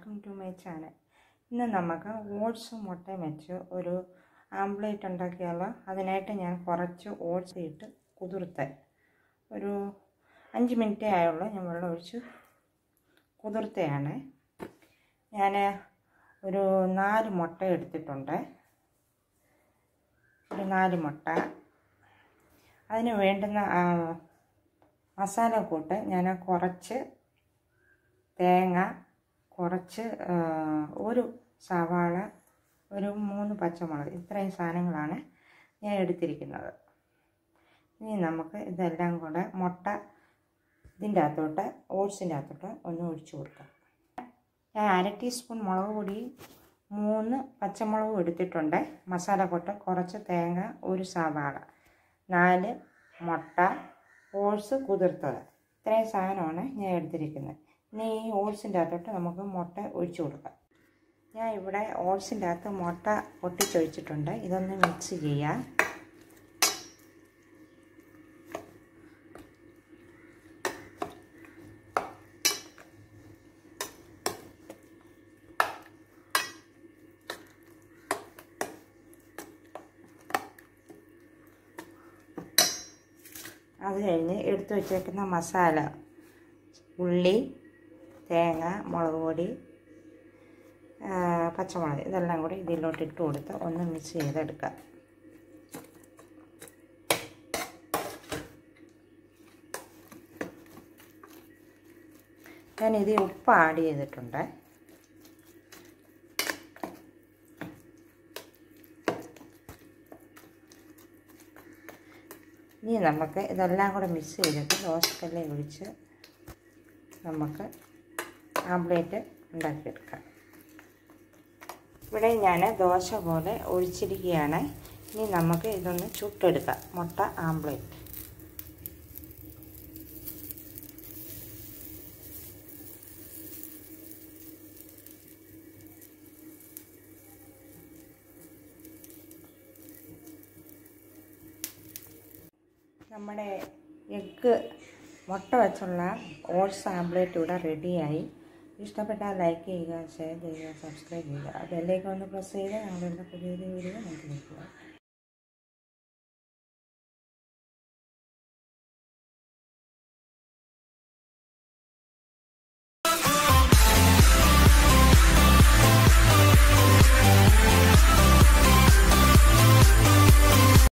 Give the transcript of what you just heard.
welcome to my channel ഇന്ന് നമുക്ക് ഓട്സും മുട്ടയും വെച്ച് ഒരു ആംപ്ലേറ്റ് ഉണ്ടാക്കിയാലോ അതിനായിട്ട് ഞാൻ കുറച്ച് ഓട്സ് ഇട്ട് കുതിർത്ത് ഒരു അഞ്ച് മിനിറ്റേ ആയുള്ളൂ ഞാൻ വെള്ളം ഒഴിച്ച് കുതിർത്തയാണ് ഞാൻ ഒരു നാല് മുട്ട എടുത്തിട്ടുണ്ട് ഒരു നാല് മുട്ട അതിന് വേണ്ടുന്ന മസാല കൂട്ട് ഞാൻ കുറച്ച് തേങ്ങ കുറച്ച് ഒരു സവാള ഒരു മൂന്ന് പച്ചമുളക് ഇത്രയും സാധനങ്ങളാണ് ഞാൻ എടുത്തിരിക്കുന്നത് ഇനി നമുക്ക് ഇതെല്ലാം കൂടെ മുട്ട ഇതിൻ്റെ അകത്തോട്ട് ഓട്സിൻ്റെ അകത്തോട്ട് ഒന്ന് ഒഴിച്ചു കൊടുക്കാം ഞാൻ അര ടീസ്പൂൺ മുളക് പൊടി മൂന്ന് പച്ചമുളകും എടുത്തിട്ടുണ്ട് മസാല കൊട്ട് കുറച്ച് തേങ്ങ ഒരു സവാള നാല് മുട്ട ഓട്സ് കുതിർത്തത് ഇത്രയും സാധനമാണ് ഞാൻ എടുത്തിരിക്കുന്നത് ഇനി ഈ ഓട്സിൻ്റെ അകത്തോട്ട് നമുക്ക് മുട്ട ഒഴിച്ചു കൊടുക്കാം ഞാൻ ഇവിടെ ഓട്സിൻ്റെ അകത്ത് മുട്ട പൊട്ടിച്ചൊഴിച്ചിട്ടുണ്ട് ഇതൊന്ന് മിക്സ് ചെയ്യാം അത് കഴിഞ്ഞ് എടുത്തു വച്ചേക്കുന്ന മസാല ഉള്ളി തേങ്ങ മുളക് പൊടി പച്ചമുളക് ഇതെല്ലാം കൂടി ഇതിലോട്ട് ഇട്ട് കൊടുത്ത് ഒന്ന് മിക്സ് ചെയ്തെടുക്കാം ഞാനിത് ഉപ്പ് ആഡ് ചെയ്തിട്ടുണ്ട് ഇനി നമുക്ക് ഇതെല്ലാം കൂടെ മിക്സ് ചെയ്തിട്ട് ദോശക്കല്ലിൽ ഒഴിച്ച് നമുക്ക് ആംപ്ലേറ്റ് ഉണ്ടാക്കിയെടുക്കാം ഇവിടെ ഞാൻ ദോശ പോലെ ഒഴിച്ചിരിക്കുകയാണ് ഇനി നമുക്ക് ഇതൊന്ന് ചുട്ടെടുക്കാം മുട്ട ആംപ്ലേറ്റ് നമ്മുടെ എഗ്ഗ് മുട്ട വെച്ചുള്ള ഓട്സ് ആംപ്ലേറ്റ് ഇവിടെ റെഡിയായി ഇഷ്ടപ്പെട്ടാൽ ലൈക്ക് ചെയ്യുക ഷെയർ ചെയ്യുക സബ്സ്ക്രൈബ് ചെയ്യുക ബെല്ലേക്ക് ഒന്ന് പ്രസ് ചെയ്ത് ഞങ്ങളുടെ പുതിയൊരു വീഡിയോ നമുക്ക് നോക്കുക